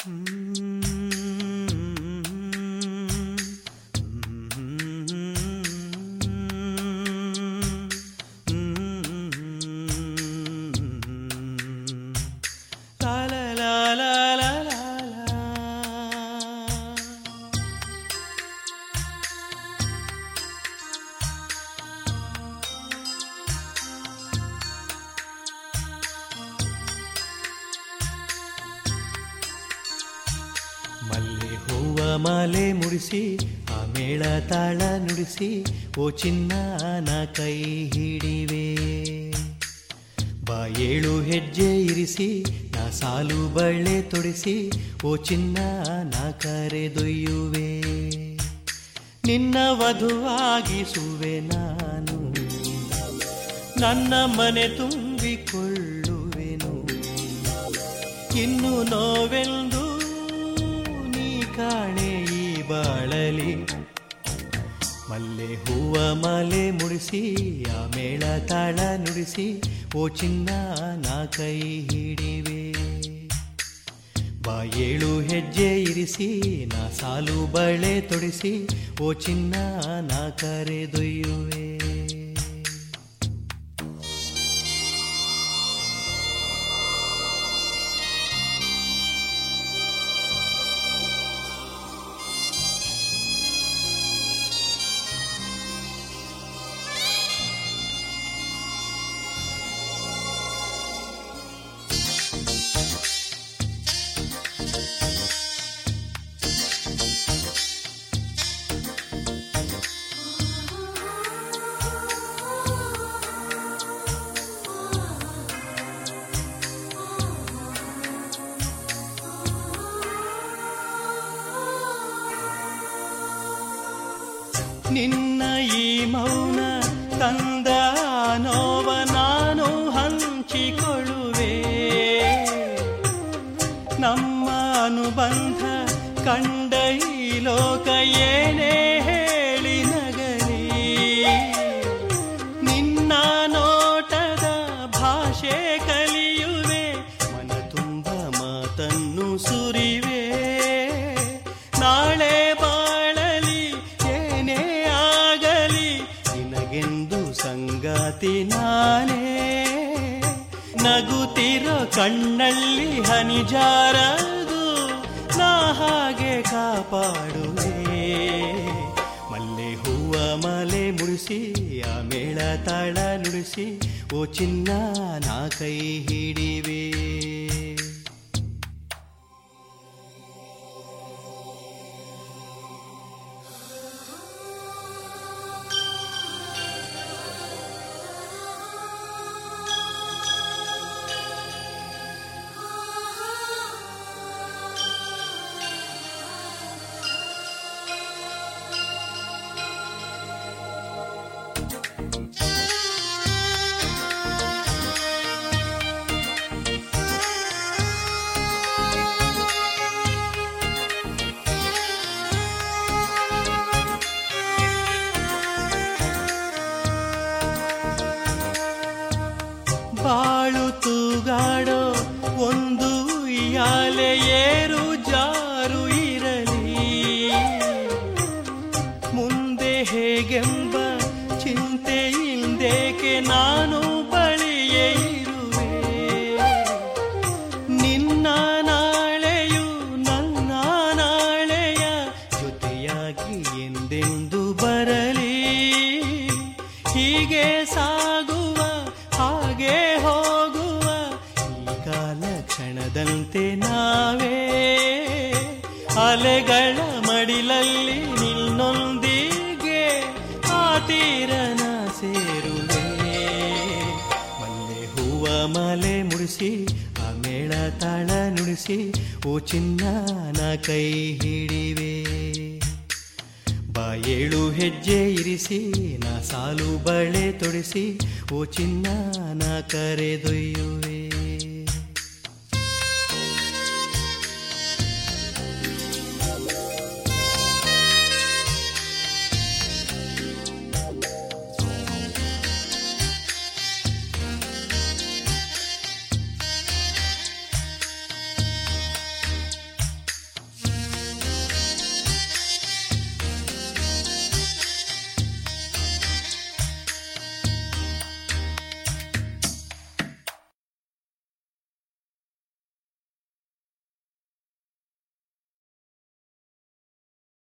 La la la la la la la. ಮಲ್ಲೆ ಹೂವ ಮಾಲೆ ಮುಡಿಸಿ ಆ ಮೇಳ ತಾಳ ನುಡಿಸಿ ಓ ಚಿನ್ನ ನಾ ಕೈ ಹಿಡಿವೆ ಬಾ ಏಳು ಹೆಜ್ಜೆ ಇರಿಸಿ ನಾ ಸಾಲು ಬಳ್ಳೆ ತೊಡಿಸಿ ಓ ಚಿನ್ನ ನಾ ಕರೆದೊಯ್ಯುವೆ ನಿನ್ನ ವಧುವಾಗಿಸುವೆ ನಾನು ನನ್ನ ಮನೆ ತುಂಬಿಕೊಳ್ಳುವೆನು ಇನ್ನು ನೋವೆಂದು ನೀ ಕಾಣೆ ಈ ಬಾಳಲಿ ಮಲ್ಲೆ ಹೂವ ಮಾಲೆ ಮುಡಿಸಿ ಆ ಮೇಳ ತಾಳ ನುಡಿಸಿ ಓ ಚಿನ್ನ ನಾ ಕೈ ಹಿಡಿವೆ ಬಾ ಏಳು ಹೆಜ್ಜೆ ಇರಿಸಿ ನಾ ಸಾಲು ಬಳೆ ತೊಡಿಸಿ ಓ ಚಿನ್ನ ನಾ ಕರೆದೊಯ್ಯುವೆ ನಿನ್ನ ಈ ಮೌನ ತಂದ ನೋವ ನಾನು ಹಂಚಿಕೊಳ್ಳುವೆ ನಮ್ಮ ಅನುಬಂಧ ಕಂಡ ಈ ಲೋಕ ಏನೇ ಹೇಳಿ ನಗಲಿ ನಿನ್ನ ನೋಟದ ಭಾಷೆ ಕಲಿಯುವೆ ಮನ ತುಂಬ ಮಾತನ್ನು ಸುರಿವೆ ನಾಳೆ ಬಾಳಲಿ ಏನೇ ಆಗಲಿ ನಿನಗೆಂದು ಸಂಗಾತಿ ನಾನೇ ನಗುತ್ತಿರೋ ಕಣ್ಣಲ್ಲಿ ಹನಿ ಜಾರದು ನಾ ಹಾಗೆ ಕಾಪಾಡುವೆ ಮಲ್ಲೆ ಹೂವ ಮಾಲೆ ಮುಡಿಸಿ ಆ ಮೇಳ ತಾಳ ನುಡಿಸಿ ಓ ಚಿನ್ನ ನಾ ಕೈ ಹಿಡಿವೆ ಬಾಳು ತೂಗಾಡೋ ಒಂದು ಉಯ್ಯಾಲೆ ಏರು ಜಾರು ಇರಲಿ ಮುಂದೆ ಹೇಗೆಂಬ ಚಿಂತೆ ಇಲ್ದೇಕೆ ನಾನು ಬಳಿಯೇ ಇರುವೆ ನಿನ್ನ ನಾಳೆಯು ನನ್ನ ನಾಳೆಯ ಜೊತೆಯಾಗಿ ಎಂದೆಂದು ಬರಲಿ ಹೀಗೆ ಸಾಗುವ ಹಾಗೆ ಹೋಗುವ ಈ ಕಾಲ ಕ್ಷಣದಂತೆ ನಾವೇ ಅಲೆಗಳ ಮಡಿಲಲ್ಲಿ ನಿನ್ನೊಂದಿಗೆ ಆ ತೀರನ ಸೇರುವೆ ಮಲ್ಲೆ ಹೂವ ಮಾಲೆ ಮುಡಿಸಿ ಆ ಮೇಳ ತಾಳ ನುಡಿಸಿ ಓ ಚಿನ್ನ ನಾ ಕೈ ಹಿಡಿವೆ ಬಾ ಏಳು ಹೆಜ್ಜೆ ಇರಿಸಿ ನಾ ಸಾಲು ಬಳೆ ತೊಡಿಸಿ ಓ ಚಿನ್ನ ನಾ ಕರೆದೊಯ್ಯುವೆ